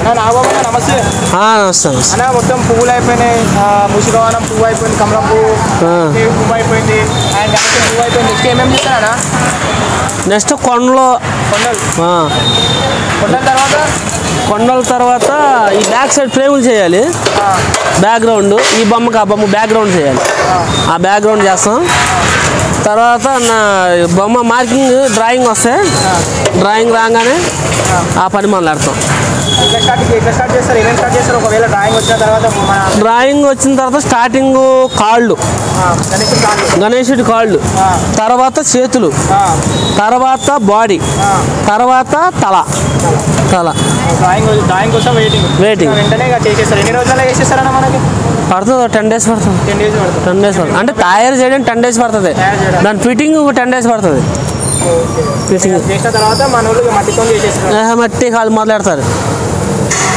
నాగబాబు అన్న, నమస్తే ఆ, నమస్తే నమస్తే అన్న మొత్తం పువ్వులు అయిపోయినాయి ఆ, ముషికవానం పువ్వు అయిపోయింది కమలం పువ్వు ఆ. దేవి పువ్వు అయిపోయింది అండ్ గణపతి పువ్వు అయిపోయింది నెక్స్ట్ ఏమేమి చేస్తారన్నా నెక్స్ట్ కొండలు కొండలు ఆ, కొండల తర్వాత కొండల తర్వాత ఈ బ్యాక్ సైడ్ ఫ్రేములు చేయాలి ఆ, బ్యాక్గ్రౌండ్ ఈ బొమ్మకి ఆ బొమ్మ బ్యాక్గ్రౌండ్ చేయాలి ఆ బ్యాక్గ్రౌండ్ చేస్తాం తర్వాత నా బొమ్మ మార్కింగ్ డ్రాయింగ్ వస్తే డ్రాయింగ్ రాగానే ఆ పని మొదలెడతాం ఎట్లా స్టార్ట్ ఎట్లా స్టార్ట్ చేస్తారు ఏమేమి స్టార్ట్ చేస్తారు ఒకవేళ డ్రాయింగ్ వచ్చిన తర్వాత మన డ్రాయింగ్ వచ్చిన తర్వాత స్టార్టింగ్ కాళ్ళు ఆ, గణేశుడి కాళ్ళు గణేశుడి కాళ్ళు ఆ. తర్వాత చేతులు ఆ, తర్వాత బాడీ ఆ. తర్వాత తల తల డ్రాయింగ్ డ్రాయింగ్ కోసం వెయిటింగ్ Waiting. వెంటనే ఇక చేసేస్తారు ఎన్ని రోజుల్లో చేసేస్తారన్న మనకి పడుతుంది టెన్ డేస్ పడుతుంది టెన్ డేస్ పడుతుంది టెన్ డేస్ పడుతుంది అంటే తయారు చేయడానికి టెన్ డేస్ పడుతుంది తయారు చేయడానికి. దాని ఫిట్టింగ్ టెన్ డేస్ పడుతుంది ఫిట్టింగ్ చేసిన తర్వాత మన వాళ్ళు ఇక మట్టితో చేసేస్తారు మట్టి కాలు మొదలెడతారు